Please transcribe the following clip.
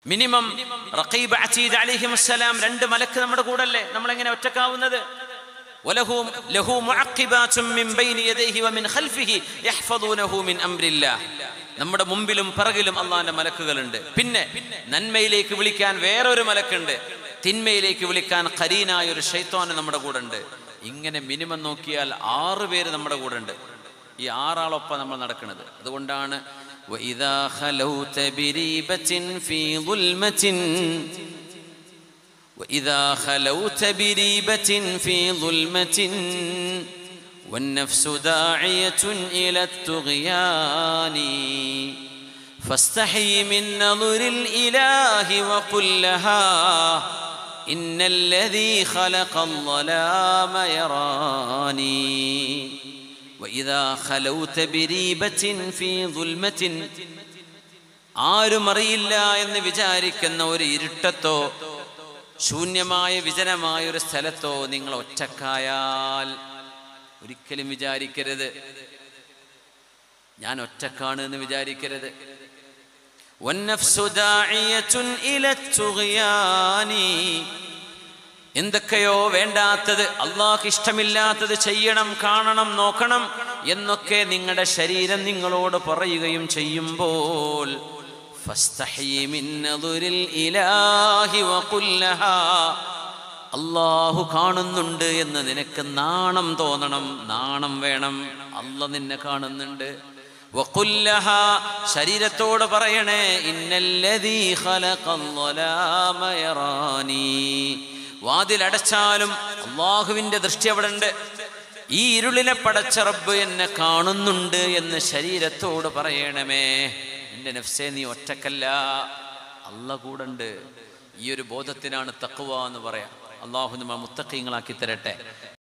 minimum Raqeeb Asid അലിഹിം അസ്സലാം രണ്ട് മലക്ക് നമ്മുടെ കൂടെ അല്ലേ നമ്മളെങ്ങനെ ഒറ്റക്കാവുന്നത് وله له معقبات من بين يديه ومن خلفه يحفظونه من امر الله നമ്മുടെ മുമ്പിലും പിറകിലും അള്ളാന്റെ മലക്കുകളുണ്ട് പിന്നെ നന്മയിലേക്ക് വിളിക്കാൻ വേറൊരു മലക്കുണ്ട് തിന്മയിലേക്ക് വിളിക്കാൻ കരീനായ ഒരു ഷൈത്തോന് നമ്മുടെ കൂടെ ഉണ്ട് ഇങ്ങനെ മിനിമം നോക്കിയാൽ ആറ് പേര് നമ്മുടെ കൂടെ ഉണ്ട് ഈ ആറാളൊപ്പം നമ്മൾ നടക്കുന്നത് അതുകൊണ്ടാണ് وإذا خلوت بريبة في ظلمة وإذا خلوت بريبة في ظلمة والنفس داعية إلى الطغيان فاستحي من نظر الإله وقل لها إن الذي خلق الظلام يراني وإذا خلوت بريبة في ظلمة ആരും അറിയില്ല എന്ന് വിചാരിക്കുന്ന ഒരു ഇരുട്ടത്തോ ശൂന്യമായ വിജനമായ ഒരു സ്ഥലത്തോ നിങ്ങൾ ഒറ്റക്കായാൽ ഒരിക്കലും വിചാരിക്കരുത് ഞാൻ ഒറ്റക്കാണ് എന്ന് വിചാരിക്കരുത് والنفس داعية إلى الطغيان എന്തൊക്കെയോ വേണ്ടാത്തത് അള്ളാഹ് ഇഷ്ടമില്ലാത്തത് ചെയ്യണം കാണണം നോക്കണം എന്നൊക്കെ നിങ്ങളുടെ ശരീരം നിങ്ങളോട് പറയുകയും ചെയ്യുമ്പോൾ فاستحي من نظر الإله وقل لها അള്ളാഹു കാണുന്നുണ്ട് എന്ന് നിനക്ക് നാണം തോന്നണം നാണം വേണം അല്ല നിന്നെ കാണുന്നുണ്ട് വഖുല്ലഹ ശരീരത്തോട് പറയണേ ഇന്നല്ലദീ ഖലഖൽ യറാനി വാതിലടച്ചാലും അള്ളാഹുവിന്റെ ദൃഷ്ടി അവിടെ ഉണ്ട് ഈ ഇരുളിനെ പടച്ച റബ്ബ് എന്നെ കാണുന്നുണ്ട് എന്ന് ശരീരത്തോട് പറയണമേ എൻ്റെ നഫ്സേ നീ ഒറ്റക്കല്ല അല്ല കൂടെ ഈ ഒരു ബോധത്തിനാണ് തക്കുവ എന്ന് പറയാം അള്ളാഹു നമ്മൾ മുത്തക്കീങ്ങളാക്കി തരട്ടെ